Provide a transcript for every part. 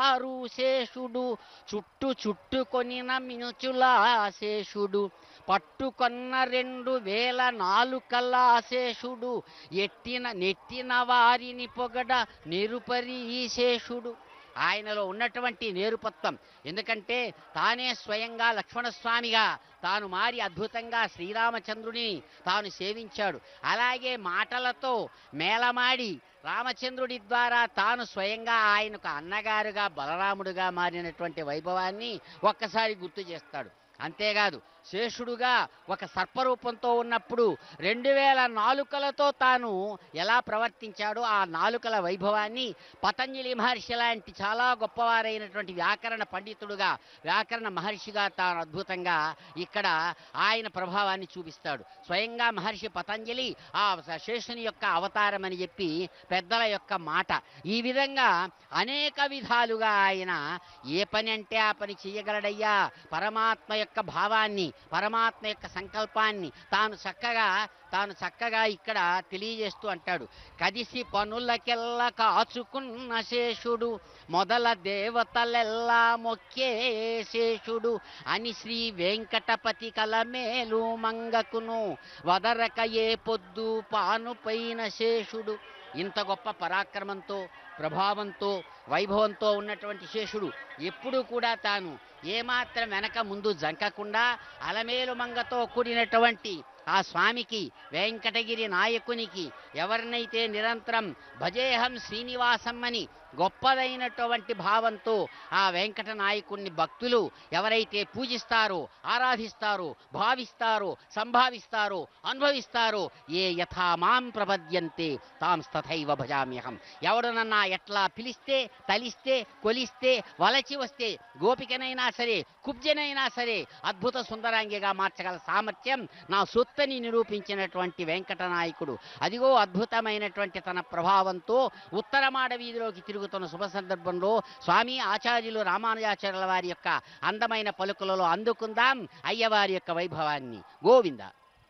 వారు శేషుడు చుట్టు చుట్టుకొనిన మినుచులా శేషుడు పట్టుకొన్న రెండు వేల నాలుకల శేషుడు ఎట్టిన నెట్టిన వారిని పొగడ నిరుపరి శేషుడు ఆయనలో ఉన్నటువంటి నేరుపత్వం ఎందుకంటే తానే స్వయంగా లక్ష్మణస్వామిగా తాను మారి అద్భుతంగా శ్రీరామచంద్రుని తాను సేవించాడు అలాగే మాటలతో మేళమాడి రామచంద్రుడి ద్వారా తాను స్వయంగా ఆయనకు అన్నగారుగా బలరాముడుగా మారినటువంటి వైభవాన్ని ఒక్కసారి గుర్తు చేస్తాడు అంతేకాదు శేషుడుగా ఒక సర్పరూపంతో ఉన్నప్పుడు రెండు వేల నాలుకలతో తాను ఎలా ప్రవర్తించాడో ఆ నాలుకల వైభవాన్ని పతంజలి మహర్షి లాంటి చాలా గొప్పవారైనటువంటి వ్యాకరణ పండితుడుగా వ్యాకరణ మహర్షిగా తాను అద్భుతంగా ఇక్కడ ఆయన ప్రభావాన్ని చూపిస్తాడు స్వయంగా మహర్షి పతంజలి ఆ శేషుని యొక్క అవతారం అని చెప్పి పెద్దల యొక్క మాట ఈ విధంగా అనేక విధాలుగా ఆయన ఏ పని అంటే ఆ పని చేయగలడయ్యా పరమాత్మ యొక్క భావాన్ని పరమాత్మ యొక్క సంకల్పాన్ని తాను చక్కగా తాను చక్కగా ఇక్కడ తెలియజేస్తూ అంటాడు కదిసి పనులకెల్లా కాచుకున్న శేషుడు మొదల దేవతలెల్లా మొక్కే శేషుడు అని శ్రీ వెంకటపతి కలమేలు మంగకును వదరక ఏ పొద్దు పానుపైన శేషుడు ఇంత గొప్ప పరాక్రమంతో ప్రభావంతో వైభవంతో ఉన్నటువంటి శేషుడు ఎప్పుడూ కూడా తాను ఏమాత్రం వెనక ముందు జంకకుండా అలమేలు మంగతో కూడినటువంటి ఆ స్వామికి వెంకటగిరి నాయకునికి ఎవరినైతే నిరంతరం భజేహం శ్రీనివాసం అని గొప్పదైనటువంటి భావంతో ఆ వెంకట నాయకుణ్ణి భక్తులు ఎవరైతే పూజిస్తారో ఆరాధిస్తారో భావిస్తారో సంభావిస్తారో అనుభవిస్తారో ఏ యథా మాం ప్రపద్యంతే తాం తథైవ భజామ్యహం ఎవడనన్నా ఎట్లా పిలిస్తే తలిస్తే కొలిస్తే వలచి వస్తే గోపికనైనా సరే కుబ్జనైనా సరే అద్భుత సుందరాంగిగా మార్చగల సామర్థ్యం నా సొత్తని నిరూపించినటువంటి వెంకట నాయకుడు అదిగో అద్భుతమైనటువంటి తన ప్రభావంతో ఉత్తరమాడ వీధిలోకి తిరుగుతున్న శుభ సందర్భంలో స్వామి ఆచార్యులు రామానుజాచార్యుల వారి యొక్క అందమైన పలుకులలో అందుకుందాం అయ్యవారి యొక్క వైభవాన్ని గోవింద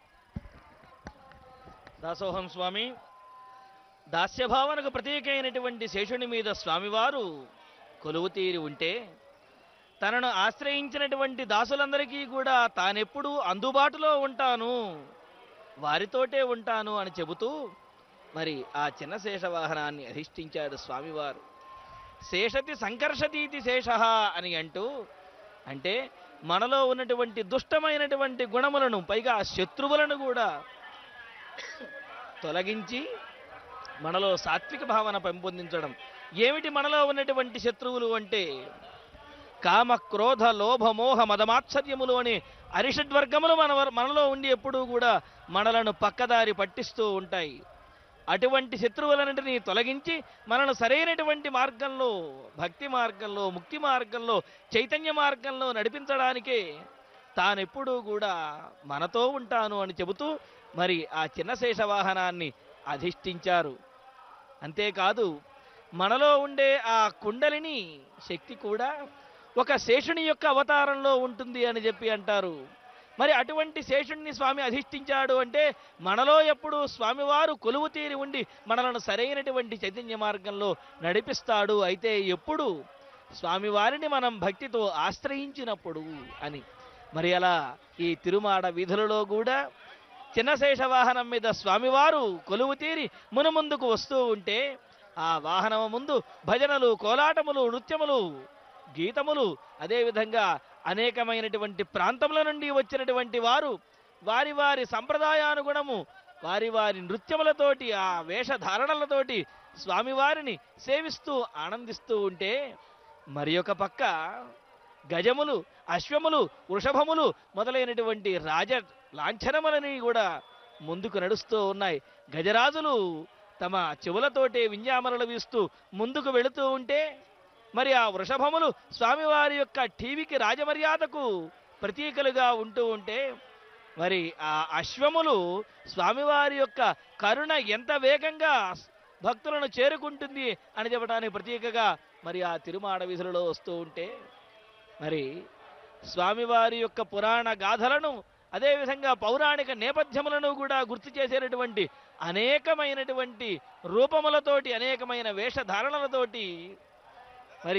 దాసోహం స్వామి దాస్యభావనకు ప్రతీక అయినటువంటి శేషుని మీద స్వామివారు కొలువు తీరి ఉంటే తనను ఆశ్రయించినటువంటి దాసులందరికీ కూడా తానెప్పుడు అందుబాటులో ఉంటాను వారితోటే ఉంటాను అని చెబుతూ మరి ఆ చిన్న శేష వాహనాన్ని అధిష్ఠించాడు స్వామివారు శేషతి సంకర్షతీతి శేష అని అంటూ అంటే మనలో ఉన్నటువంటి దుష్టమైనటువంటి గుణములను పైగా శత్రువులను కూడా తొలగించి మనలో సాత్విక భావన పెంపొందించడం ఏమిటి మనలో ఉన్నటువంటి శత్రువులు అంటే కామ క్రోధ లోభ మోహ మదమాత్సర్యములు అనే అరిషడ్వర్గములు మన మనలో ఉండి ఎప్పుడూ కూడా మనలను పక్కదారి పట్టిస్తూ ఉంటాయి అటువంటి శత్రువులన్నింటినీ తొలగించి మనను సరైనటువంటి మార్గంలో భక్తి మార్గంలో ముక్తి మార్గంలో చైతన్య మార్గంలో నడిపించడానికే తానెప్పుడూ కూడా మనతో ఉంటాను అని చెబుతూ మరి ఆ చిన్న శేష వాహనాన్ని అధిష్ఠించారు అంతేకాదు మనలో ఉండే ఆ కుండలిని శక్తి కూడా ఒక శేషుని యొక్క అవతారంలో ఉంటుంది అని చెప్పి అంటారు మరి అటువంటి శేషుణ్ణి స్వామి అధిష్ఠించాడు అంటే మనలో ఎప్పుడు స్వామివారు కొలువు తీరి ఉండి మనలను సరైనటువంటి చైతన్య మార్గంలో నడిపిస్తాడు అయితే ఎప్పుడు స్వామివారిని మనం భక్తితో ఆశ్రయించినప్పుడు అని మరి అలా ఈ తిరుమాడ వీధులలో కూడా చిన్నశేష వాహనం మీద స్వామివారు కొలువు తీరి మునుముందుకు వస్తూ ఉంటే ఆ వాహనం ముందు భజనలు కోలాటములు నృత్యములు గీతములు అదేవిధంగా అనేకమైనటువంటి ప్రాంతముల నుండి వచ్చినటువంటి వారు వారి వారి సంప్రదాయానుగుణము వారి వారి నృత్యములతోటి ఆ వేషధారణలతోటి స్వామివారిని సేవిస్తూ ఆనందిస్తూ ఉంటే మరి ఒక పక్క గజములు అశ్వములు వృషభములు మొదలైనటువంటి రాజ లాంఛనములని కూడా ముందుకు నడుస్తూ ఉన్నాయి గజరాజులు తమ చెవులతోటే వింజామరలు వీస్తూ ముందుకు వెళుతూ ఉంటే మరి ఆ వృషభములు స్వామివారి యొక్క టీవీకి రాజమర్యాదకు ప్రతీకలుగా ఉంటూ ఉంటే మరి ఆ అశ్వములు స్వామివారి యొక్క కరుణ ఎంత వేగంగా భక్తులను చేరుకుంటుంది అని చెప్పడానికి ప్రతీకగా మరి ఆ తిరుమాడ వీధులలో వస్తూ ఉంటే మరి స్వామివారి యొక్క పురాణ గాథలను అదేవిధంగా పౌరాణిక నేపథ్యములను కూడా గుర్తు చేసేటటువంటి అనేకమైనటువంటి రూపములతోటి అనేకమైన వేషధారణలతోటి